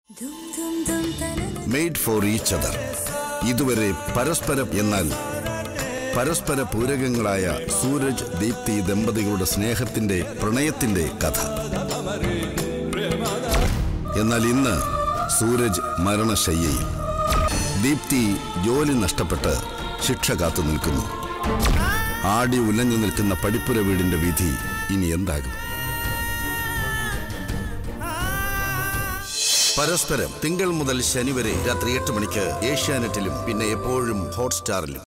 made for each other ഇതുവരെ പരസ്പരം എന്നാൽ പരസ്പര പൂരകങ്ങളായ സൂരജ് ദീപ്തി ദമ്പതികളുടെ സ്നേഹത്തിന്റെ പ്രണയത്തിന്റെ കഥ എന്നാൽ ഇന്ന് സൂരജ് മരണശയ്യയിൽ ദീപ്തി ജോലി നഷ്ടപ്പെട്ട് ശിക്ഷ കാത്തു നിൽക്കുന്നു ആടി ഉലഞ്ഞു നിൽക്കുന്ന പടിപ്പുര വീടിന്റെ വിധി ഇനി എന്താകും പരസ്പരം തിങ്കൾ മുതൽ ശനി വരെ രാത്രി എട്ട് മണിക്ക് ഏഷ്യാനെറ്റിലും പിന്നെ എപ്പോഴും ഹോട്ട്സ്റ്റാറിലും